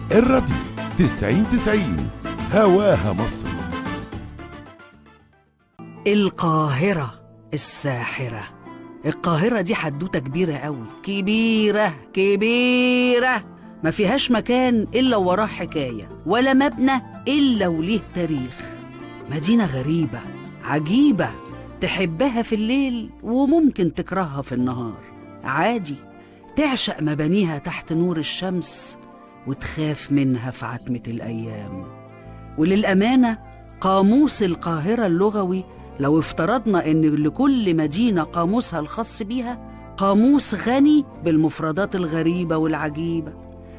الراديو تسعين تسعين هواها مصر القاهرة الساحرة القاهرة دي حدوتة كبيرة قوي كبيرة كبيرة ما فيهاش مكان إلا وراه حكاية ولا مبنى إلا وليه تاريخ مدينة غريبة عجيبة تحبها في الليل وممكن تكرهها في النهار عادي تعشق مبانيها تحت نور الشمس وتخاف منها في عتمة الأيام وللأمانة قاموس القاهرة اللغوي لو افترضنا إن لكل مدينة قاموسها الخاص بيها قاموس غني بالمفردات الغريبة والعجيبة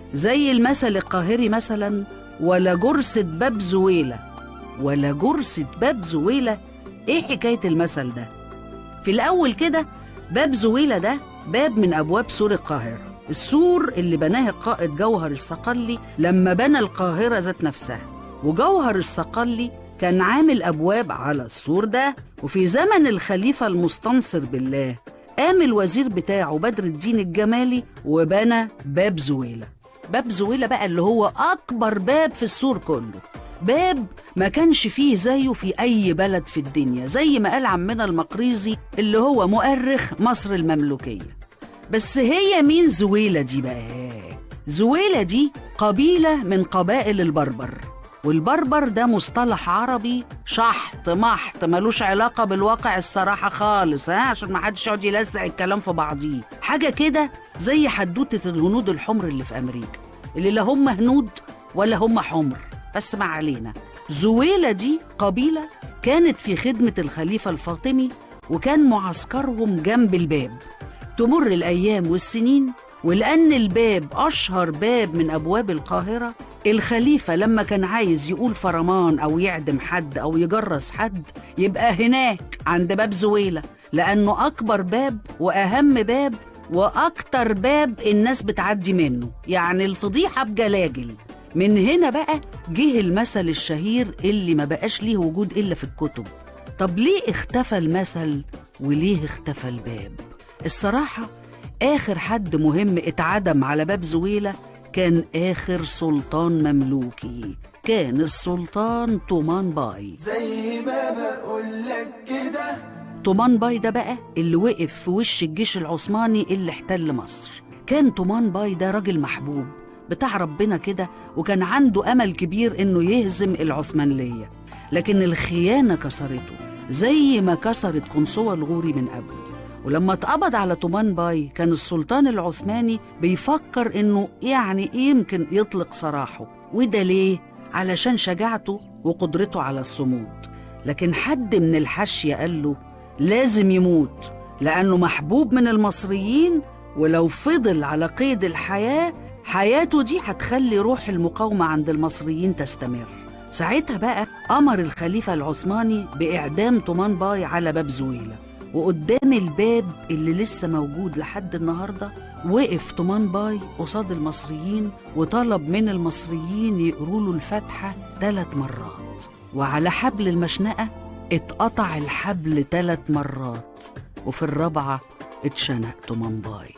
زي المثل القاهري مثلا ولا جرسة باب زويلة ولا جرسة باب زويلة إيه حكاية المثل ده؟ في الأول كده باب زويلة ده باب من أبواب سور القاهرة السور اللي بناه القائد جوهر الصقلي لما بنى القاهرة ذات نفسها وجوهر الصقلي كان عامل أبواب على السور ده وفي زمن الخليفة المستنصر بالله قام الوزير بتاعه بدر الدين الجمالي وبنى باب زويلة باب زويلة بقى اللي هو أكبر باب في السور كله باب ما كانش فيه زيه في أي بلد في الدنيا زي ما قال عمنا المقريزي اللي هو مؤرخ مصر المملوكية بس هي مين زويلة دي بقى؟ زويلة دي قبيلة من قبائل البربر والبربر ده مصطلح عربي شحط محط ملوش علاقة بالواقع الصراحة خالص ها عشان ما حدش يقعد يلزق الكلام في بعضيه حاجة كده زي حدوتة الهنود الحمر اللي في أمريكا اللي لا هم هنود ولا هم حمر بس ما علينا زويلة دي قبيلة كانت في خدمة الخليفة الفاطمي وكان معسكرهم جنب الباب تمر الأيام والسنين ولأن الباب أشهر باب من أبواب القاهرة الخليفة لما كان عايز يقول فرمان أو يعدم حد أو يجرس حد يبقى هناك عند باب زويلة لأنه أكبر باب وأهم باب وأكتر باب الناس بتعدي منه يعني الفضيحة بجلاجل من هنا بقى جه المثل الشهير اللي ما بقاش ليه وجود إلا في الكتب طب ليه اختفى المثل وليه اختفى الباب الصراحة آخر حد مهم اتعدم على باب زويلة كان آخر سلطان مملوكي كان السلطان طومان باي زي ما بقولك كده طومان باي ده بقى اللي وقف في وش الجيش العثماني اللي احتل مصر كان طومان باي ده راجل محبوب بتاع ربنا كده وكان عنده أمل كبير إنه يهزم العثمانية لكن الخيانة كسرته زي ما كسرت قنصوة الغوري من قبل ولما اتقبض على طومان باي كان السلطان العثماني بيفكر إنه يعني يمكن يطلق سراحه وده ليه؟ علشان شجاعته وقدرته على الصمود لكن حد من الحاشية قال له لازم يموت لأنه محبوب من المصريين ولو فضل على قيد الحياة حياته دي هتخلي روح المقاومة عند المصريين تستمر ساعتها بقى أمر الخليفة العثماني بإعدام طومان باي على باب زويلة وقدام الباب اللي لسه موجود لحد النهاردة وقف طومان باي قصاد المصريين وطلب من المصريين يقروا له الفاتحة ثلاث مرات وعلى حبل المشنقة اتقطع الحبل ثلاث مرات وفي الرابعة اتشنق طومان باي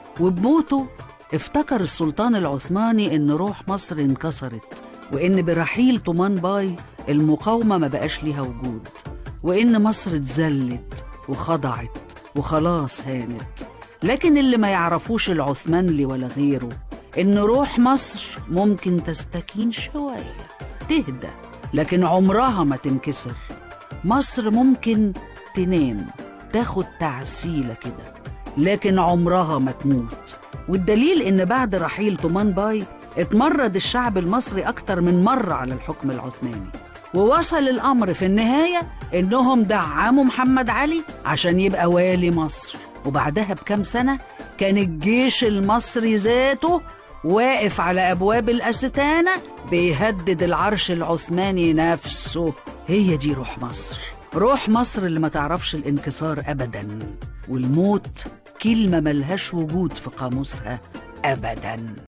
وبموته افتكر السلطان العثماني ان روح مصر انكسرت وان برحيل طومان باي المقاومة ما بقاش ليها وجود وان مصر اتذلت وخضعت وخلاص هانت لكن اللي ما يعرفوش العثمانلي ولا غيره ان روح مصر ممكن تستكين شوية تهدى لكن عمرها ما تنكسر مصر ممكن تنام تاخد تعسيلة كده لكن عمرها ما تموت والدليل ان بعد رحيل طومان باي اتمرد الشعب المصري اكتر من مرة على الحكم العثماني ووصل الامر في النهاية انهم دعموا محمد علي عشان يبقى والي مصر وبعدها بكام سنة كان الجيش المصري ذاته واقف على ابواب الاستانة بيهدد العرش العثماني نفسه هي دي روح مصر روح مصر اللي ما تعرفش الانكسار ابدا والموت كلمة ملهاش وجود في قاموسها ابدا